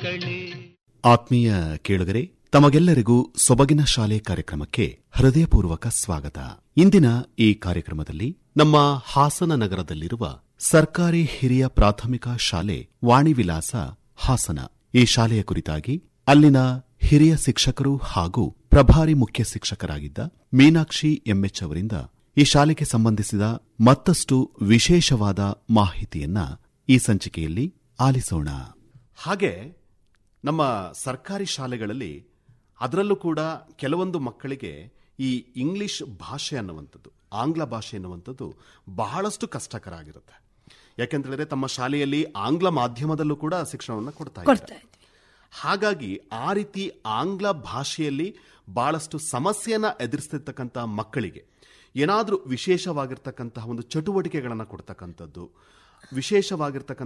ಮಕ್ಕಳೇ ಆತ್ಮೀಯ ಕೇಳುಗರೆ ತಮಗೆಲ್ಲರಿಗೂ ಸೊಬಗಿನ ಶಾಲೆ ಕಾರ್ಯಕ್ರಮಕ್ಕೆ ಹೃದಯಪೂರ್ವಕ ಸ್ವಾಗತ ಇಂದಿನ ಈ ಕಾರ್ಯಕ್ರಮದಲ್ಲಿ ನಮ್ಮ ಹಾಸನ ನಗರದಲ್ಲಿರುವ ಸರ್ಕಾರಿ ಹಿರಿಯ ಪ್ರಾಥಮಿಕ ಶಾಲೆ ವಾಣಿವಿಲಾಸ ಹಾಸನ ಈ ಶಾಲೆಯ ಕುರಿತಾಗಿ ಅಲ್ಲಿನ ಹಿರಿಯ ಶಿಕ್ಷಕರು ಹಾಗೂ ಪ್ರಭಾರಿ ಮುಖ್ಯ ಶಿಕ್ಷಕರಾಗಿದ್ದ ಮೀನಾಕ್ಷಿ ಎಂಎಚ್ ಅವರಿಂದ ಈ ಶಾಲೆಗೆ ಸಂಬಂಧಿಸಿದ ಮತ್ತಷ್ಟು ವಿಶೇಷವಾದ ಮಾಹಿತಿಯನ್ನ ಈ ಸಂಚಿಕೆಯಲ್ಲಿ ಆಲಿಸೋಣ ಹಾಗೆ ನಮ್ಮ ಸರ್ಕಾರಿ ಶಾಲೆಗಳಲ್ಲಿ ಅದರಲ್ಲೂ ಕೂಡ ಕೆಲವೊಂದು ಮಕ್ಕಳಿಗೆ ಈ ಇಂಗ್ಲಿಷ್ ಭಾಷೆ ಅನ್ನುವಂಥದ್ದು ಆಂಗ್ಲ ಭಾಷೆ ಅನ್ನುವಂಥದ್ದು ಬಹಳಷ್ಟು ಕಷ್ಟಕರ ಆಗಿರುತ್ತೆ ಯಾಕೆಂತೇಳಿದ್ರೆ ತಮ್ಮ ಶಾಲೆಯಲ್ಲಿ ಆಂಗ್ಲ ಮಾಧ್ಯಮದಲ್ಲೂ ಕೂಡ ಶಿಕ್ಷಣವನ್ನು ಕೊಡ್ತಾ ಕೊಡ್ತಾ ಇದ್ದಾರೆ ಇದ್ವಿ ಹಾಗಾಗಿ ಆ ರೀತಿ ಆಂಗ್ಲ ಭಾಷೆಯಲ್ಲಿ ಬಹಳಷ್ಟು ಸಮಸ್ಯೆಯನ್ನ ಎದುರಿಸ್ತಿರ್ತಕ್ಕಂಥ ಮಕ್ಕಳಿಗೆ ಏನಾದರೂ ವಿಶೇಷವಾಗಿರ್ತಕ್ಕಂತಹ ಒಂದು ಚಟುವಟಿಕೆಗಳನ್ನು ಕೊಡ್ತಕ್ಕಂಥದ್ದು ವಿಶೇಷವಾಗಿರ್ತಕ್ಕಂಥ